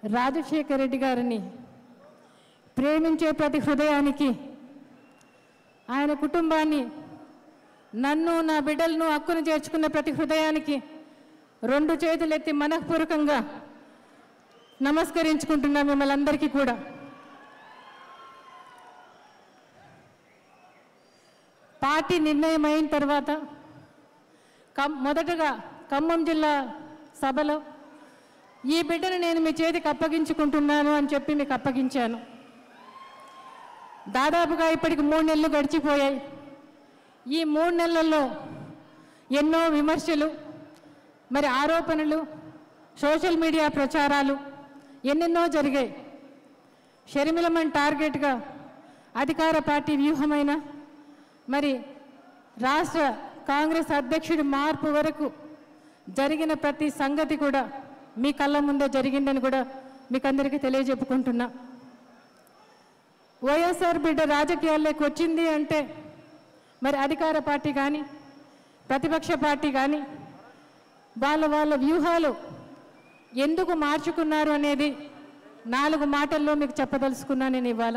రాజశేఖర రెడ్డి గారిని ప్రేమించే ప్రతి హృదయానికి ఆయన కుటుంబాన్ని నన్ను నా బిడ్డలను హక్కును చేర్చుకున్న ప్రతి హృదయానికి రెండు చేతులెత్తి మనఃపూర్వకంగా నమస్కరించుకుంటున్నా మిమ్మల్ని అందరికీ కూడా పార్టీ నిర్ణయం అయిన తర్వాత కం మొదటగా ఖమ్మం జిల్లా సభలో ఈ బిడ్డను నేను మీ చేతికి అప్పగించుకుంటున్నాను అని చెప్పి మీకు అప్పగించాను దాదాపుగా ఇప్పటికి మూడు నెలలు గడిచిపోయాయి ఈ మూడు నెలల్లో ఎన్నో విమర్శలు మరి ఆరోపణలు సోషల్ మీడియా ప్రచారాలు ఎన్నెన్నో జరిగాయి షర్మిలమన్ టార్గెట్గా అధికార పార్టీ వ్యూహమైన మరి రాష్ట్ర కాంగ్రెస్ అధ్యక్షుడి మార్పు వరకు జరిగిన ప్రతి సంగతి కూడా మీ కళ్ళ ముందే జరిగిందని కూడా మీకు అందరికీ తెలియజెప్పుకుంటున్నా వైఎస్ఆర్ బిడ్డ రాజకీయాల్లోకి వచ్చింది అంటే మరి అధికార పార్టీ కానీ ప్రతిపక్ష పార్టీ కానీ వాళ్ళ వాళ్ళ వ్యూహాలు ఎందుకు మార్చుకున్నారు అనేది నాలుగు మాటల్లో మీకు చెప్పదలుచుకున్నా నేను ఇవాళ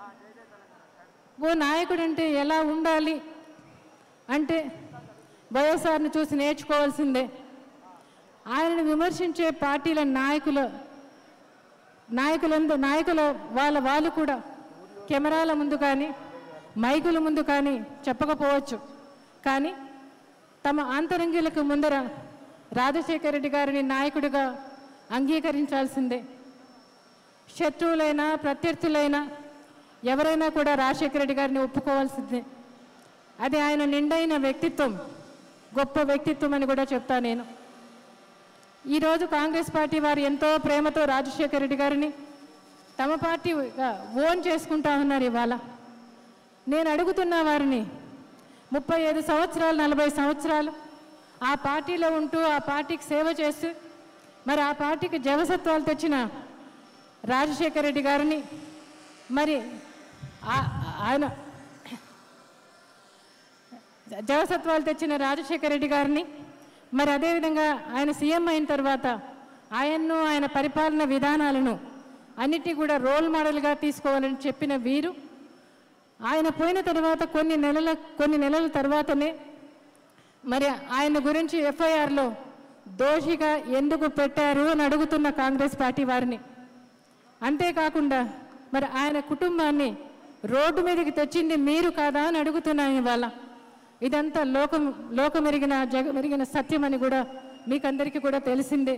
ఓ నాయకుడు అంటే ఎలా ఉండాలి అంటే వైఎస్ఆర్ని చూసి నేర్చుకోవాల్సిందే ఆయనను విమర్శించే పార్టీల నాయకుల నాయకులందు నాయకుల వాళ్ళ వాళ్ళు కూడా కెమెరాల ముందు కానీ మైకుల ముందు కానీ చెప్పకపోవచ్చు కానీ తమ ఆంతరంగిలకు ముందర రాజశేఖర రెడ్డి గారిని నాయకుడిగా అంగీకరించాల్సిందే శత్రువులైనా ప్రత్యర్థులైనా ఎవరైనా కూడా రాజశేఖర రెడ్డి గారిని ఒప్పుకోవాల్సిందే అది ఆయన నిండైన వ్యక్తిత్వం గొప్ప వ్యక్తిత్వం అని కూడా చెప్తా నేను ఈరోజు కాంగ్రెస్ పార్టీ వారు ఎంతో ప్రేమతో రాజశేఖర రెడ్డి గారిని తమ పార్టీగా ఓన్ చేసుకుంటా ఉన్నారు ఇవాళ నేను అడుగుతున్న వారిని ముప్పై ఐదు సంవత్సరాలు నలభై సంవత్సరాలు ఆ పార్టీలో ఉంటూ ఆ పార్టీకి సేవ చేస్తూ మరి ఆ పార్టీకి జవసత్వాలు తెచ్చిన రాజశేఖర రెడ్డి గారిని మరి ఆ- ఆయన జవసత్వాలు తెచ్చిన రాజశేఖర రెడ్డి గారిని మరి అదేవిధంగా ఆయన సీఎం అయిన తర్వాత ఆయన్ను ఆయన పరిపాలన విధానాలను అన్నిటినీ కూడా రోల్ మోడల్గా తీసుకోవాలని చెప్పిన వీరు ఆయన పోయిన తర్వాత కొన్ని నెలల కొన్ని నెలల తర్వాతనే మరి ఆయన గురించి ఎఫ్ఐఆర్లో దోషిగా ఎందుకు పెట్టారు అని అడుగుతున్న కాంగ్రెస్ పార్టీ వారిని అంతేకాకుండా మరి ఆయన కుటుంబాన్ని రోడ్డు మీదకి తెచ్చింది మీరు కాదా అని అడుగుతున్నాను ఇవాళ ఇదంతా లోకం లోకమెరిగిన జగమెరిగిన సత్యం అని కూడా మీకందరికీ కూడా తెలిసిందే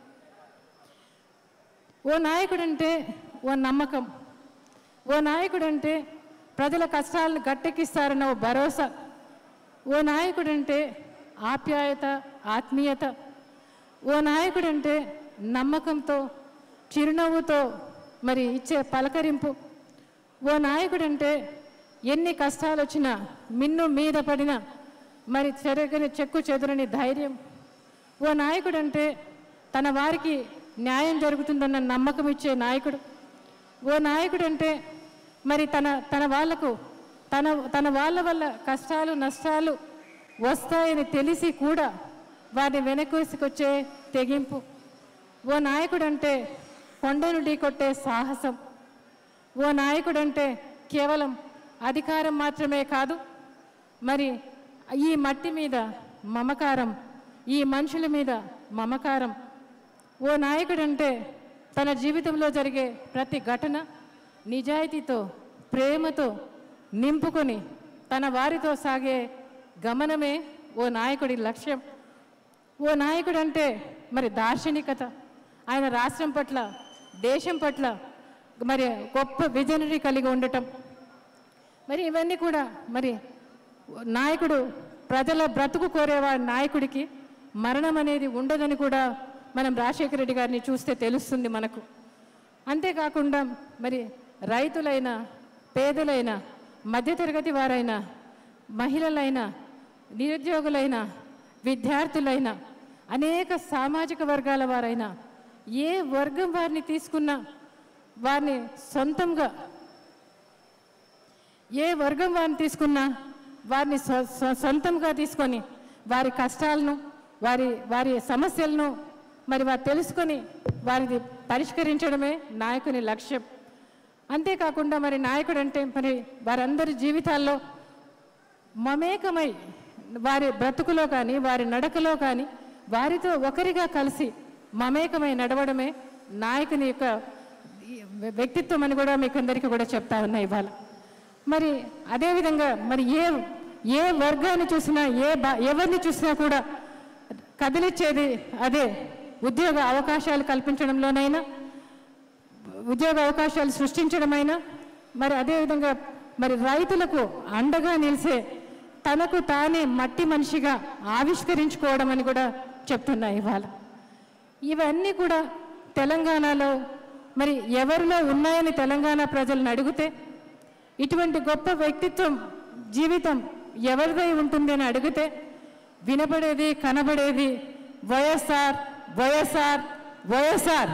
ఓ నాయకుడంటే ఓ నమ్మకం ఓ నాయకుడంటే ప్రజల కష్టాలను గట్టెక్కిస్తారన్న ఓ భరోసా ఓ నాయకుడంటే ఆప్యాయత ఆత్మీయత ఓ నాయకుడంటే నమ్మకంతో చిరునవ్వుతో మరి ఇచ్చే పలకరింపు ఓ నాయకుడంటే ఎన్ని కష్టాలు వచ్చినా మిన్ను మీద పడిన మరి చెరగని చెక్కు చెదరని ధైర్యం ఓ నాయకుడంటే తన వారికి న్యాయం జరుగుతుందన్న నమ్మకం ఇచ్చే నాయకుడు ఓ నాయకుడంటే మరి తన తన వాళ్లకు తన తన వాళ్ళ వల్ల కష్టాలు నష్టాలు వస్తాయని తెలిసి కూడా వారిని వెనకేసుకొచ్చే తెగింపు ఓ నాయకుడంటే కొండను ఢీకొట్టే సాహసం ఓ నాయకుడంటే కేవలం అధికారం మాత్రమే కాదు మరి ఈ మట్టి మీద మమకారం ఈ మనుషుల మీద మమకారం ఓ నాయకుడంటే తన జీవితంలో జరిగే ప్రతి ఘటన నిజాయితీతో ప్రేమతో నింపుకొని తన వారితో సాగే గమనమే ఓ నాయకుడి లక్ష్యం ఓ నాయకుడంటే మరి దార్శనికత ఆయన రాష్ట్రం పట్ల దేశం పట్ల మరి గొప్ప విజనరీ కలిగి ఉండటం మరి ఇవన్నీ కూడా మరి నాయకుడు ప్రజల బ్రతుకు కోరేవాడి నాయకుడికి మరణం అనేది ఉండదని కూడా మనం రాజశేఖర రెడ్డి గారిని చూస్తే తెలుస్తుంది మనకు అంతేకాకుండా మరి రైతులైన పేదలైన మధ్యతరగతి వారైన మహిళలైన నిరుద్యోగులైన విద్యార్థులైన అనేక సామాజిక వర్గాల వారైనా ఏ వర్గం వారిని తీసుకున్నా వారిని సొంతంగా ఏ వర్గం వారిని తీసుకున్నా వారిని సొ- సొ- సొంతంగా తీసుకొని వారి కష్టాలను వారి వారి సమస్యలను మరి వారు తెలుసుకొని వారిని పరిష్కరించడమే నాయకుని లక్ష్యం అంతేకాకుండా మరి నాయకుడు అంటే మరి వారందరి జీవితాల్లో మమేకమై వారి బ్రతుకులో కానీ వారి నడకలో కానీ వారితో ఒకరిగా కలిసి మమేకమై నడవడమే నాయకుని యొక్క వ్యక్తిత్వం అని కూడా మీకు అందరికీ కూడా చెప్తా ఉన్నా ఇవాళ మరి అదేవిధంగా మరి ఏ ఏ వర్గాన్ని చూసినా ఏ బా ఎవరిని చూసినా కూడా కదిలిచ్చేది అదే ఉద్యోగ అవకాశాలు కల్పించడంలోనైనా ఉద్యోగ అవకాశాలు సృష్టించడమైనా మరి అదేవిధంగా మరి రైతులకు అండగా నిలిసే తనకు తానే మట్టి మనిషిగా ఆవిష్కరించుకోవడం అని కూడా చెప్తున్నా ఇవాళ ఇవన్నీ కూడా తెలంగాణలో మరి ఎవరిలో ఉన్నాయని తెలంగాణ ప్రజలను అడిగితే ఇటువంటి గొప్ప వ్యక్తిత్వం జీవితం ఎవరిదై ఉంటుంది అని అడిగితే వినబడేది కనబడేది వైఎస్ఆర్ వైఎస్ఆర్ వైఎస్ఆర్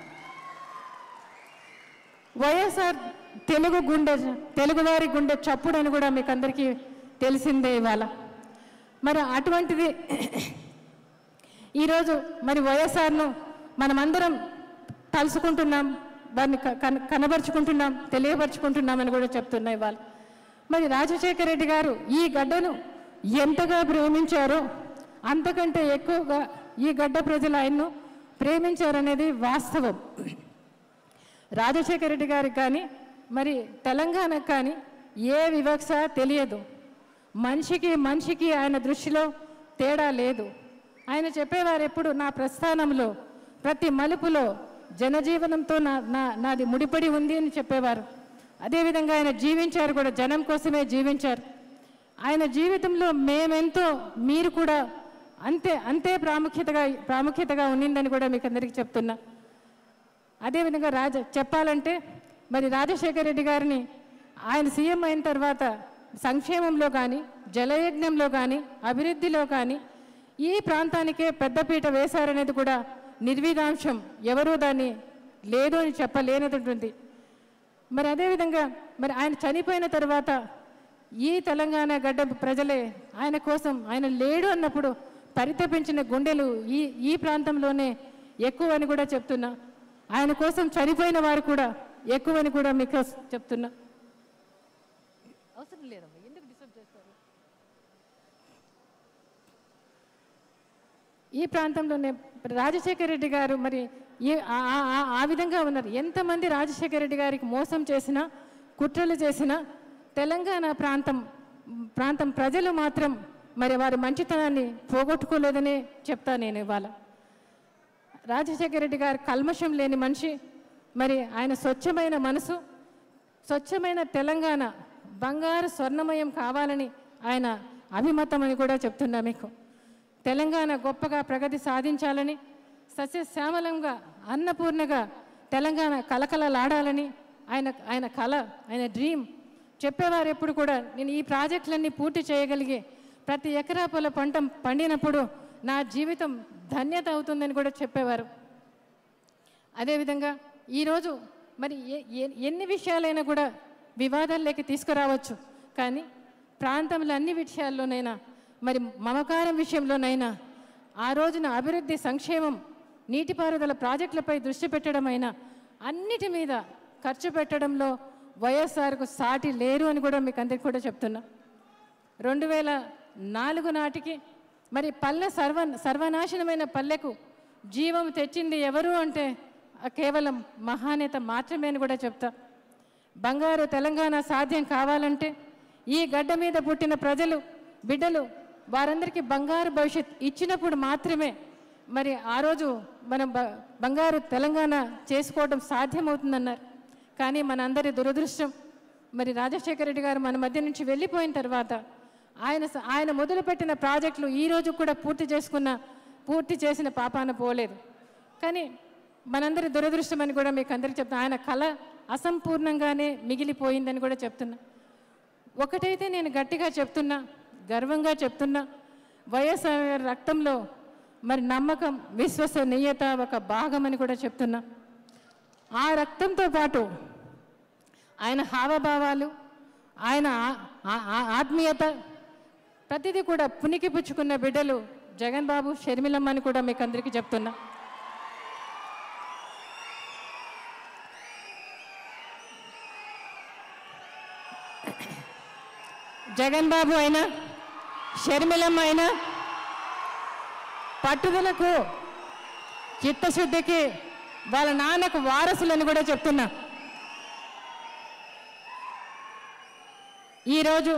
వైఎస్ఆర్ తెలుగు గుండె తెలుగువారి గుండె చప్పుడు అని కూడా మీకు అందరికీ తెలిసిందే ఇవాళ మరి అటువంటిది ఈరోజు మరి వైఎస్ఆర్ను మనమందరం తలుసుకుంటున్నాం వారిని క- కన- కనబరుచుకుంటున్నాం తెలియపరుచుకుంటున్నామని కూడా చెప్తున్నా ఇవాళ మరి రాజశేఖర రెడ్డి గారు ఈ గడ్డను ఎంతగా ప్రేమించారో అంతకంటే ఎక్కువగా ఈ గడ్డ ప్రజలు ఆయన్ను ప్రేమించారనేది వాస్తవం రాజశేఖర రెడ్డి గారికి కానీ మరి తెలంగాణకు కానీ ఏ వివక్ష తెలియదు మనిషికి మనిషికి ఆయన దృష్టిలో తేడా లేదు ఆయన చెప్పేవారు ఎప్పుడు నా ప్రస్థానంలో ప్రతి మలుపులో జనజీవనంతో నా నా నాది ముడిపడి ఉంది అని చెప్పేవారు అదేవిధంగా ఆయన జీవించారు కూడా జనం కోసమే జీవించారు ఆయన జీవితంలో మేమెంతో మీరు కూడా అంతే అంతే ప్రాముఖ్యతగా ప్రాముఖ్యతగా ఉన్నిందని కూడా మీకు అందరికీ చెప్తున్నా అదేవిధంగా రాజ చెప్పాలంటే మరి రాజశేఖర రెడ్డి గారిని ఆయన సీఎం అయిన తర్వాత సంక్షేమంలో కానీ జలయజ్ఞంలో కానీ అభివృద్ధిలో కానీ ఈ ప్రాంతానికే పెద్దపీట వేశారనేది కూడా నిర్విధాంశం ఎవరూ దాన్ని లేదు అని చెప్పలేనది ఉంటుంది మరి అదేవిధంగా మరి ఆయన చనిపోయిన తర్వాత ఈ తెలంగాణ గడ్డ ప్రజలే ఆయన కోసం ఆయన లేడు అన్నప్పుడు పరితపించిన గుండెలు ఈ ఈ ప్రాంతంలోనే ఎక్కువ అని కూడా చెప్తున్నా ఆయన కోసం చనిపోయిన వారు కూడా ఎక్కువని కూడా మీకు చెప్తున్నా అవసరం లేదమ్మా ఎందుకు డిస్టర్బ్ చేస్తారు ఈ ప్రాంతంలోనే రాజశేఖర రెడ్డి గారు మరి ఏ ఆ- ఆ- ఆ- ఆ విధంగా ఉన్నారు ఎంతమంది రాజశేఖర రెడ్డి గారికి మోసం చేసినా కుట్రలు చేసినా తెలంగాణ ప్రాంతం ప్రాంతం ప్రజలు మాత్రం మరి వారి మంచితనాన్ని పోగొట్టుకోలేదని చెప్తా నేను ఇవాళ రాజశేఖర రెడ్డి గారు కల్మషం లేని మనిషి మరి ఆయన స్వచ్ఛమైన మనసు స్వచ్ఛమైన తెలంగాణ బంగారు స్వర్ణమయం కావాలని ఆయన అభిమతం అని కూడా చెప్తున్నా మీకు తెలంగాణ గొప్పగా ప్రగతి సాధించాలని సస్యశ్యామలంగా అన్నపూర్ణగా తెలంగాణ కలకలలాడాలని ఆయన ఆయన కళ ఆయన డ్రీమ్ చెప్పేవారు ఎప్పుడు కూడా నేను ఈ ప్రాజెక్టులన్నీ పూర్తి చేయగలిగే ప్రతి ఎకరా పొల పంట పండినప్పుడు నా జీవితం ధన్యత అవుతుందని కూడా చెప్పేవారు అదేవిధంగా ఈరోజు మరి ఏ- ఏ- ఎన్ని విషయాలైనా కూడా వివాదాల్లోకి తీసుకురావచ్చు కానీ ప్రాంతంలో అన్ని విషయాల్లోనైనా మరి మమకారం విషయంలోనైనా ఆ రోజున అభివృద్ధి సంక్షేమం నీటిపారుదల ప్రాజెక్టులపై దృష్టి పెట్టడమైనా అన్నిటి మీద ఖర్చు పెట్టడంలో వైఎస్ఆర్కు సాటి లేరు అని కూడా మీకు అందరికీ కూడా చెప్తున్నా రెండు వేల నాలుగు నాటికి మరి పల్లె సర్వ సర్వనాశనమైన పల్లెకు జీవం తెచ్చింది ఎవరు అంటే ఆ కేవలం మహానేత మాత్రమే అని కూడా చెప్తా బంగారు తెలంగాణ సాధ్యం కావాలంటే ఈ గడ్డ మీద పుట్టిన ప్రజలు బిడ్డలు వారందరికీ బంగారు భవిష్యత్ ఇచ్చినప్పుడు మాత్రమే మరి ఆ రోజు మనం బ- బంగారు తెలంగాణ చేసుకోవడం సాధ్యమవుతుందన్నారు కానీ మనందరి దురదృష్టం మరి రాజశేఖర రెడ్డి గారు మన మధ్య నుంచి వెళ్ళిపోయిన తర్వాత ఆయన స- ఆయన మొదలుపెట్టిన ప్రాజెక్టులు ఈ రోజు కూడా పూర్తి చేసుకున్న పూర్తి చేసిన పాపాన పోలేదు కానీ మనందరి దురదృష్టం అని కూడా మీకు అందరికీ చెప్తున్నా ఆయన కళ అసంపూర్ణంగానే మిగిలిపోయిందని కూడా చెప్తున్నా ఒకటైతే నేను గట్టిగా చెప్తున్నా గర్వంగా చెప్తున్నా వైఎస్ఆర్ రక్తంలో మరి నమ్మకం విశ్వసనీయత ఒక భాగమని కూడా చెప్తున్నా ఆ రక్తంతో పాటు ఆయన హావభావాలు ఆయన ఆ- ఆ- ఆ- ఆత్మీయత ప్రతిదీ కూడా పునికి పుచ్చుకున్న బిడ్డలు జగన్ బాబు షర్మిలమ్మ అని కూడా మీకు అందరికీ చెప్తున్నా జగన్ బాబు అయినా షర్మిలమ్మ అయినా పట్టుదలకు చిత్తశుద్ధికి వాళ్ళ నాన్నకు వారసులని కూడా చెప్తున్నా ఈరోజు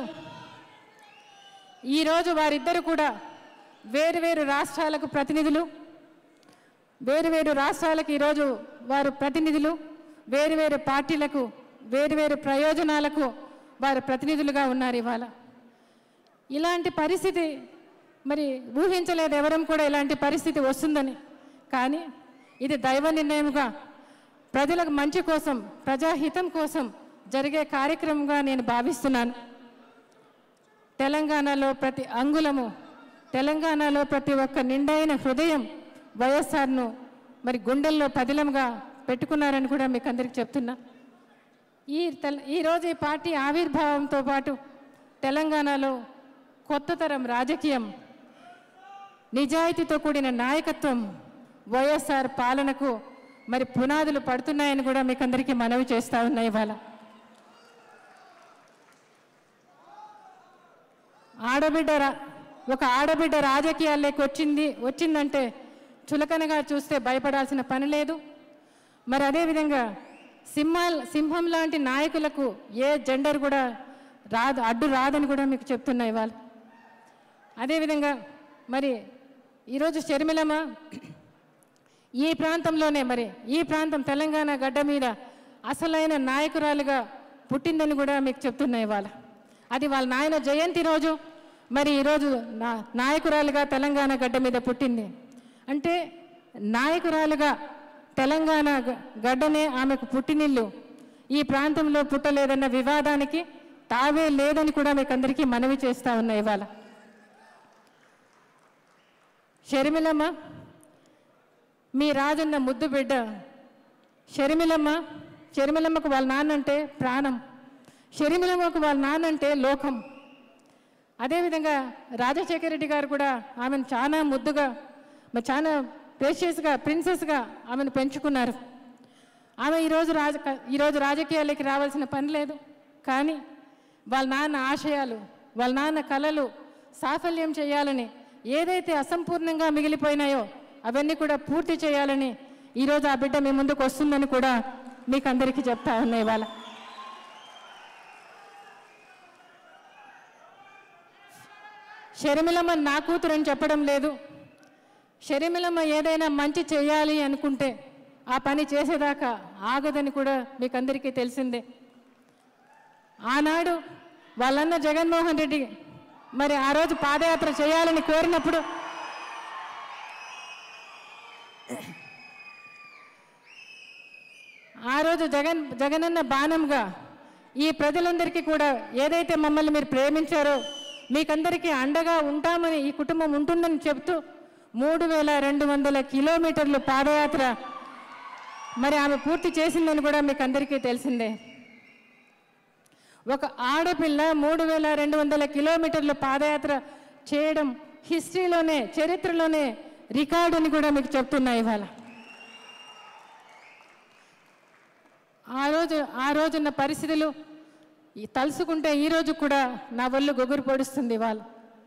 ఈరోజు వారిద్దరు కూడా వేరు వేరు రాష్ట్రాలకు ప్రతినిధులు వేరు వేరు రాష్ట్రాలకు ఈరోజు వారు ప్రతినిధులు వేరు వేరు పార్టీలకు వేరు వేరు ప్రయోజనాలకు వారు ప్రతినిధులుగా ఉన్నారు ఇవాళ ఇలాంటి పరిస్థితి మరి ఊహించలేదు ఎవరం కూడా ఇలాంటి పరిస్థితి వస్తుందని కానీ ఇది దైవ నిర్ణయముగా ప్రజలకు మంచి కోసం ప్రజాహితం కోసం జరిగే కార్యక్రమంగా నేను భావిస్తున్నాను తెలంగాణలో ప్రతి అంగుళము తెలంగాణలో ప్రతి ఒక్క నిండైన హృదయం వైఎస్ఆర్ను మరి గుండెల్లో పదిలంగా పెట్టుకున్నారని కూడా మీకు అందరికి చెప్తున్నా ఈ తెల ఈరోజు ఈ పార్టీ ఆవిర్భావంతో పాటు తెలంగాణలో కొత్త తరం రాజకీయం నిజాయితీతో కూడిన నాయకత్వం వైఎస్ఆర్ పాలనకు మరి పునాదులు పడుతున్నాయని కూడా మీకు అందరికీ మనవి చేస్తా ఉన్నాయి ఇవాళ ఆడబిడ్డ రా ఒక ఆడబిడ్డ రాజకీయాల్లోకి వచ్చింది వచ్చిందంటే చులకనగా చూస్తే భయపడాల్సిన పని లేదు మరి అదేవిధంగా సింహాల్ సింహం లాంటి నాయకులకు ఏ జెండర్ కూడా రాదు అడ్డు రాదని కూడా మీకు చెప్తున్నా ఇవాళ అదేవిధంగా మరి ఈరోజు షర్మిలమ్మ ఈ ప్రాంతంలోనే మరి ఈ ప్రాంతం తెలంగాణ గడ్డ మీద అసలైన నాయకురాలుగా పుట్టిందని కూడా మీకు చెప్తున్నా ఇవాళ అది వాళ్ళ నాయన జయంతి రోజు మరి ఈరోజు నా నాయకురాలుగా తెలంగాణ గడ్డ మీద పుట్టింది అంటే నాయకురాలుగా తెలంగాణ గ- గడ్డనే ఆమెకు పుట్టినిల్లు ఈ ప్రాంతంలో పుట్టలేదన్న వివాదానికి తావే లేదని కూడా మీకు అందరికీ మనవి చేస్తా ఉన్నా ఇవాళ షర్మిలమ్మ మీ రాజన్న ముద్దు బిడ్డ షర్మిలమ్మ షర్మిలమ్మకు వాళ్ళ నాన్న అంటే ప్రాణం షర్మిలమ్మకు వాళ్ళ నాన్న అంటే లోకం అదేవిధంగా రాజశేఖర రెడ్డి గారు కూడా ఆమెను చాలా ముద్దుగా మరి చాలా ప్రేషియస్గా ప్రిన్సెస్గా ఆమెను పెంచుకున్నారు ఆమె ఈరోజు రాజ ఈరోజు రాజకీయాలకి రావాల్సిన పని లేదు కానీ వాళ్ళ నాన్న ఆశయాలు వాళ్ళ నాన్న కలలు సాఫల్యం చేయాలని ఏదైతే అసంపూర్ణంగా మిగిలిపోయినాయో అవన్నీ కూడా పూర్తి చేయాలని ఈరోజు ఆ బిడ్డ మీ ముందుకు వస్తుందని కూడా మీకు అందరికీ చెప్తా ఉన్నాయి ఇవాళ షర్మిలమ్మ నా కూతురు అని చెప్పడం లేదు షర్మిలమ్మ ఏదైనా మంచి చేయాలి అనుకుంటే ఆ పని చేసేదాకా ఆగదని కూడా మీకు అందరికీ తెలిసిందే ఆనాడు వాళ్ళన్న జగన్మోహన్ రెడ్డి మరి ఆ రోజు పాదయాత్ర చేయాలని కోరినప్పుడు ఆ రోజు జగన్ జగనన్న బాణంగా ఈ ప్రజలందరికీ కూడా ఏదైతే మమ్మల్ని మీరు ప్రేమించారో మీకందరికీ అండగా ఉంటామని ఈ కుటుంబం ఉంటుందని చెప్తూ మూడు వేల రెండు వందల కిలోమీటర్లు పాదయాత్ర మరి ఆమె పూర్తి చేసిందని కూడా మీకు అందరికీ తెలిసిందే ఒక ఆడపిల్ల మూడు వేల రెండు వందల కిలోమీటర్లు పాదయాత్ర చేయడం హిస్టరీలోనే చరిత్రలోనే రికార్డు అని కూడా మీకు చెప్తున్నా ఇవాళ ఆ రోజు ఆ రోజున్న పరిస్థితులు ఈ తలుసుకుంటే ఈ రోజు కూడా నా ఒళ్ళు గొగురు పొడుస్తుంది వాళ్ళు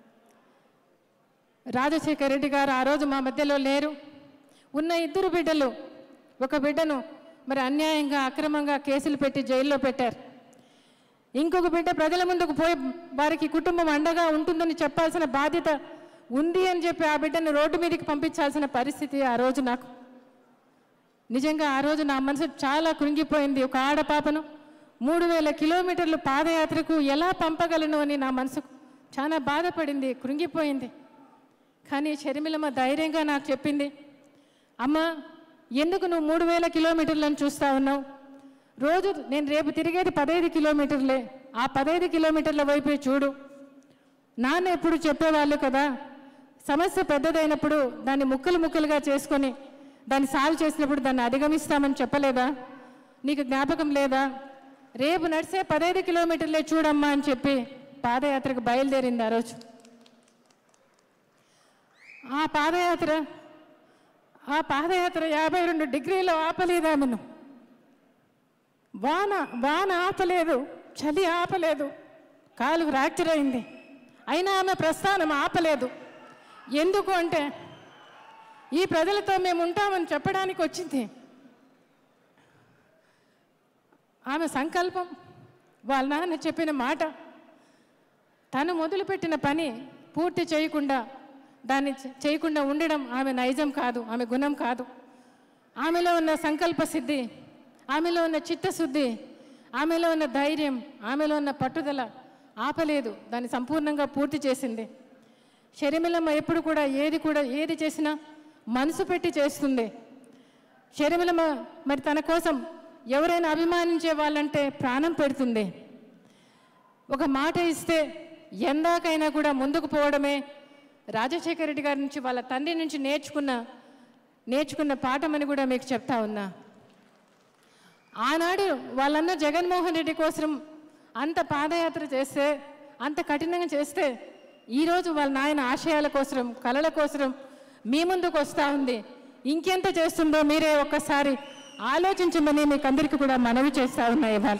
రాజశేఖర రెడ్డి గారు ఆ రోజు మా మధ్యలో లేరు ఉన్న ఇద్దరు బిడ్డలు ఒక బిడ్డను మరి అన్యాయంగా అక్రమంగా కేసులు పెట్టి జైల్లో పెట్టారు ఇంకొక బిడ్డ ప్రజల ముందుకు పోయి వారికి కుటుంబం అండగా ఉంటుందని చెప్పాల్సిన బాధ్యత ఉంది అని చెప్పి ఆ బిడ్డను రోడ్డు మీదకి పంపించాల్సిన పరిస్థితి ఆ రోజు నాకు నిజంగా ఆ రోజు నా మనసు చాలా కృంగిపోయింది ఒక ఆడపాపను మూడు వేల కిలోమీటర్లు పాదయాత్రకు ఎలా పంపగలను అని నా మనసు చాలా బాధపడింది కృంగిపోయింది కానీ షర్మిలమ్మ ధైర్యంగా నాకు చెప్పింది అమ్మ ఎందుకు నువ్వు మూడు వేల కిలోమీటర్లను చూస్తా ఉన్నావు రోజు నేను రేపు తిరిగేది పదహైదు కిలోమీటర్లే ఆ పదహైదు కిలోమీటర్ల వైపే చూడు నాన్న ఎప్పుడు చెప్పేవాళ్ళు కదా సమస్య పెద్దదైనప్పుడు దాన్ని ముక్కలు ముక్కలుగా చేసుకొని దాన్ని సాల్వ్ చేసినప్పుడు దాన్ని అధిగమిస్తామని చెప్పలేదా నీకు జ్ఞాపకం లేదా రేపు నడిసే పదహైదు కిలోమీటర్లే చూడమ్మా అని చెప్పి పాదయాత్రకు బయలుదేరింది ఆ రోజు ఆ పాదయాత్ర ఆ పాదయాత్ర యాభై రెండు డిగ్రీలు ఆపలేదా మనం వాన వాన ఆపలేదు చలి ఆపలేదు కాలు ఫ్రాక్చర్ అయింది అయినా ఆమె ప్రస్థానం ఆపలేదు ఎందుకు అంటే ఈ ప్రజలతో మేము ఉంటామని చెప్పడానికి వచ్చింది ఆమె సంకల్పం వాళ్ళ నాన్న చెప్పిన మాట తను మొదలుపెట్టిన పని పూర్తి చేయకుండా దాన్ని చే- చేయకుండా ఉండడం ఆమె నైజం కాదు ఆమె గుణం కాదు ఆమెలో ఉన్న సంకల్ప సిద్ధి ఆమెలో ఉన్న చిత్తశుద్ధి ఆమెలో ఉన్న ధైర్యం ఆమెలో ఉన్న పట్టుదల ఆపలేదు దాన్ని సంపూర్ణంగా పూర్తి చేసింది షర్మిలమ్మ ఎప్పుడు కూడా ఏది కూడా ఏది చేసినా మనసు పెట్టి చేస్తుంది షర్మిలమ్మ మరి తన కోసం ఎవరైనా అభిమానించే వాళ్ళంటే ప్రాణం పెడుతుంది ఒక మాట ఇస్తే ఎందాకైనా కూడా ముందుకు పోవడమే రాజశేఖర రెడ్డి గారి నుంచి వాళ్ళ తండ్రి నుంచి నేర్చుకున్న నేర్చుకున్న పాఠమని కూడా మీకు చెప్తా ఉన్నా ఆనాడు వాళ్ళన్న జగన్మోహన్ రెడ్డి కోసం అంత పాదయాత్ర చేస్తే అంత కఠినంగా చేస్తే ఈరోజు వాళ్ళ నాయన ఆశయాల కోసం కళల కోసం మీ ముందుకు వస్తూ ఉంది ఇంకెంత చేస్తుందో మీరే ఒక్కసారి ఆలోచించమని మీకు అందరికీ కూడా మనవి చేస్తూ ఉన్నా ఇవాళ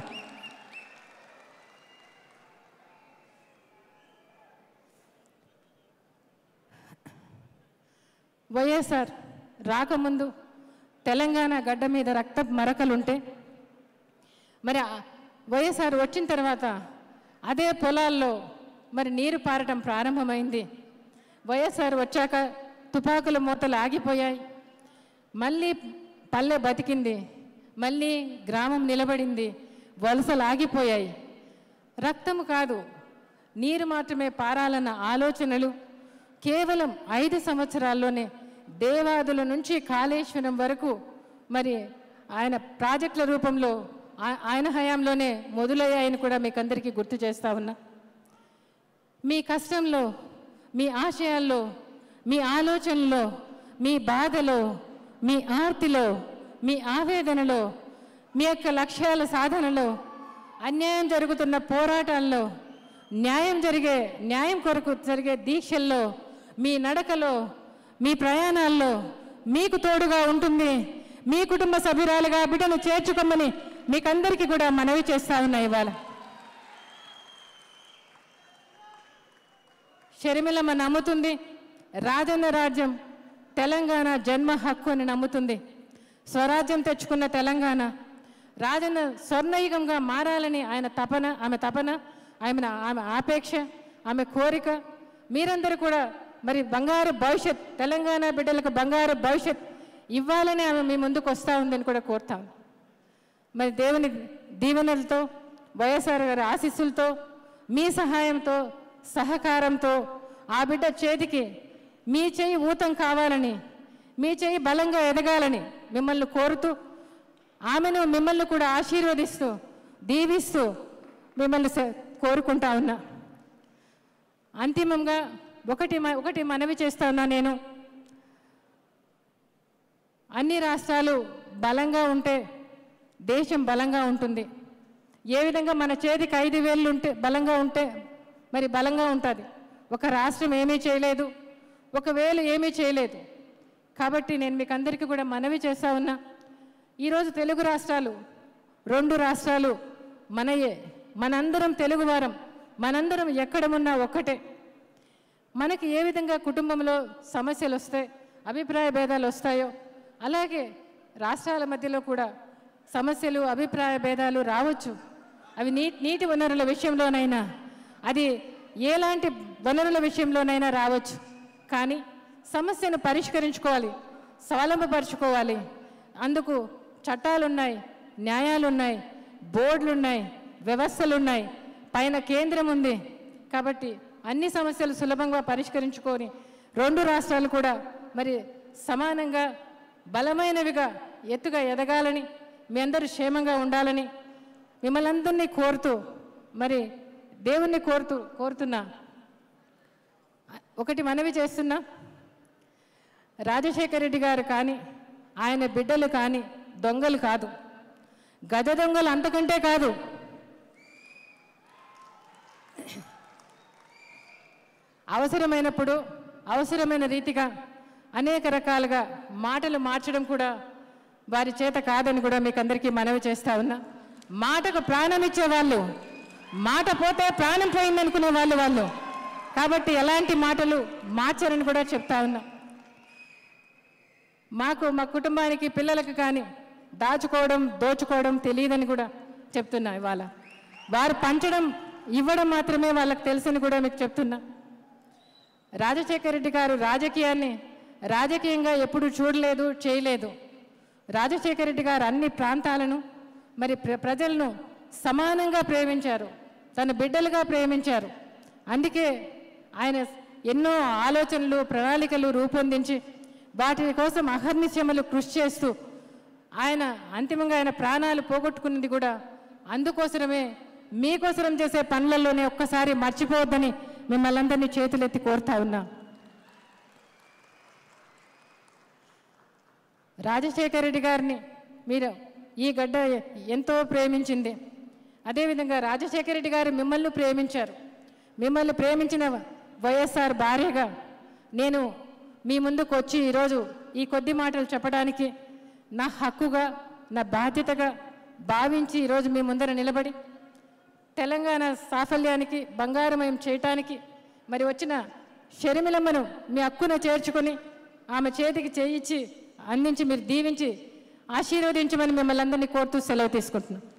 వైఎస్ఆర్ రాకముందు తెలంగాణ గడ్డ మీద రక్త మరకలుంటే మరి ఆ వైఎస్ఆర్ వచ్చిన తర్వాత అదే పొలాల్లో మరి నీరు పారటం ప్రారంభమైంది వైఎస్ఆర్ వచ్చాక తుపాకుల మూతలు ఆగిపోయాయి మళ్ళీ పల్లె బతికింది మళ్ళీ గ్రామం నిలబడింది వలసలు ఆగిపోయాయి రక్తము కాదు నీరు మాత్రమే పారాలన్న ఆలోచనలు కేవలం ఐదు సంవత్సరాల్లోనే దేవాదుల నుంచి కాళేశ్వరం వరకు మరి ఆయన ప్రాజెక్టుల రూపంలో ఆ- ఆయన హయాంలోనే మొదలయ్యాయని కూడా మీకు అందరికీ గుర్తు చేస్తా ఉన్నా మీ కష్టంలో మీ ఆశయాల్లో మీ ఆలోచనలో మీ బాధలో మీ ఆర్తిలో మీ ఆవేదనలో మీ యొక్క లక్ష్యాల సాధనలో అన్యాయం జరుగుతున్న పోరాటాల్లో న్యాయం జరిగే న్యాయం కొరకు జరిగే దీక్షల్లో మీ నడకలో మీ ప్రయాణాల్లో మీకు తోడుగా ఉంటుంది మీ కుటుంబ సభ్యురాలుగా బిడ్డను చేర్చుకోమని మీకందరికీ కూడా మనవి చేస్తా ఉన్నా ఇవాళ షర్మిలమ్మ నమ్ముతుంది రాజన్న రాజ్యం తెలంగాణ జన్మ హక్కు అని నమ్ముతుంది స్వరాజ్యం తెచ్చుకున్న తెలంగాణ రాజన్న స్వర్ణయుగంగా మారాలని ఆయన తపన ఆమె తపన ఆమె ఆమె ఆపేక్ష ఆమె కోరిక మీరందరూ కూడా మరి బంగారు భవిష్యత్ తెలంగాణ బిడ్డలకు బంగారు భవిష్యత్ ఇవ్వాలని ఆమె మీ ముందుకు వస్తూ ఉందని కూడా కోరుతాం మరి దేవుని దీవెనలతో వైఎస్ఆర్ గారి ఆశీస్సులతో మీ సహాయంతో సహకారంతో ఆ బిడ్డ చేతికి మీ చేయి ఊతం కావాలని మీ చేయి బలంగా ఎదగాలని మిమ్మల్ని కోరుతూ ఆమెను మిమ్మల్ని కూడా ఆశీర్వదిస్తూ దీవిస్తూ మిమ్మల్ని స- కోరుకుంటా ఉన్నా అంతిమంగా ఒకటి మ- ఒకటి మనవి చేస్తా ఉన్నా నేను అన్ని రాష్ట్రాలు బలంగా ఉంటే దేశం బలంగా ఉంటుంది ఏ విధంగా మన చేతికి ఐదు వేళ్ళు ఉంటే బలంగా ఉంటే మరి బలంగా ఉంటుంది ఒక రాష్ట్రం ఏమీ చేయలేదు ఒక వేలు ఏమీ చేయలేదు కాబట్టి నేను మీకు అందరికీ కూడా మనవి చేస్తా ఉన్నా ఈరోజు తెలుగు రాష్ట్రాలు రెండు రాష్ట్రాలు మనయే మనందరం తెలుగువారం మనందరం ఎక్కడ ఉన్నా ఒక్కటే మనకి ఏ విధంగా కుటుంబంలో సమస్యలు వస్తాయి అభిప్రాయ భేదాలు వస్తాయో అలాగే రాష్ట్రాల మధ్యలో కూడా సమస్యలు అభిప్రాయ భేదాలు రావచ్చు అవి నీ నీటి వనరుల విషయంలోనైనా అది ఎలాంటి వనరుల విషయంలోనైనా రావచ్చు కానీ సమస్యను పరిష్కరించుకోవాలి స్వావలంబపరుచుకోవాలి అందుకు చట్టాలున్నాయి న్యాయాలున్నాయి బోర్డులున్నాయి వ్యవస్థలున్నాయి పైన కేంద్రం ఉంది కాబట్టి అన్ని సమస్యలు సులభంగా పరిష్కరించుకొని రెండు రాష్ట్రాలు కూడా మరి సమానంగా బలమైనవిగా ఎత్తుగా ఎదగాలని మీ అందరూ క్షేమంగా ఉండాలని మిమ్మల్ని అందరినీ కోరుతూ మరి దేవుణ్ణి కోరుతూ కోరుతున్నా ఒకటి మనవి చేస్తున్నా రాజశేఖర రెడ్డి గారు కానీ ఆయన బిడ్డలు కానీ దొంగలు కాదు గజ దొంగలు అంతకంటే కాదు అవసరమైనప్పుడు అవసరమైన రీతిగా అనేక రకాలుగా మాటలు మార్చడం కూడా వారి చేత కాదని కూడా మీకు అందరికీ మనవి చేస్తా ఉన్నా మాటకు ప్రాణం ఇచ్చేవాళ్ళు మాట పోతే ప్రాణం పోయిందనుకునే వాళ్ళు వాళ్ళు కాబట్టి ఎలాంటి మాటలు మార్చరని కూడా చెప్తా ఉన్నా మాకు మా కుటుంబానికి పిల్లలకు కానీ దాచుకోవడం దోచుకోవడం తెలియదని కూడా చెప్తున్నా ఇవాళ వారు పంచడం ఇవ్వడం మాత్రమే వాళ్ళకి తెలుసని కూడా మీకు చెప్తున్నా రాజశేఖర రెడ్డి గారు రాజకీయాన్ని రాజకీయంగా ఎప్పుడు చూడలేదు చేయలేదు రాజశేఖర రెడ్డి గారు అన్ని ప్రాంతాలను మరి ప్ర ప్రజలను సమానంగా ప్రేమించారు తన బిడ్డలుగా ప్రేమించారు అందుకే ఆయన ఎన్నో ఆలోచనలు ప్రణాళికలు రూపొందించి వాటి కోసం అహర్నిశమలు కృషి చేస్తూ ఆయన అంతిమంగా ఆయన ప్రాణాలు పోగొట్టుకున్నది కూడా అందుకోసమే మీకోసరం చేసే పనులలోనే ఒక్కసారి మర్చిపోవద్దని మిమ్మల్ని అందరినీ చేతులెత్తి కోరుతా ఉన్నా రాజశేఖర రెడ్డి గారిని మీరు ఈ గడ్డ ఎంతో ప్రేమించింది అదేవిధంగా రాజశేఖర రెడ్డి గారు మిమ్మల్ని ప్రేమించారు మిమ్మల్ని ప్రేమించిన వైఎస్ఆర్ భార్యగా నేను మీ ముందుకు వచ్చి ఈరోజు ఈ కొద్ది మాటలు చెప్పడానికి నా హక్కుగా నా బాధ్యతగా భావించి ఈరోజు మీ ముందర నిలబడి తెలంగాణ సాఫల్యానికి బంగారమయం చేయటానికి మరి వచ్చిన షర్మిలమ్మను మీ హక్కున చేర్చుకొని ఆమె చేతికి చేయించి అందించి మీరు దీవించి ఆశీర్వదించమని మిమ్మల్ని అందరినీ కోరుతూ సెలవు తీసుకుంటున్నాను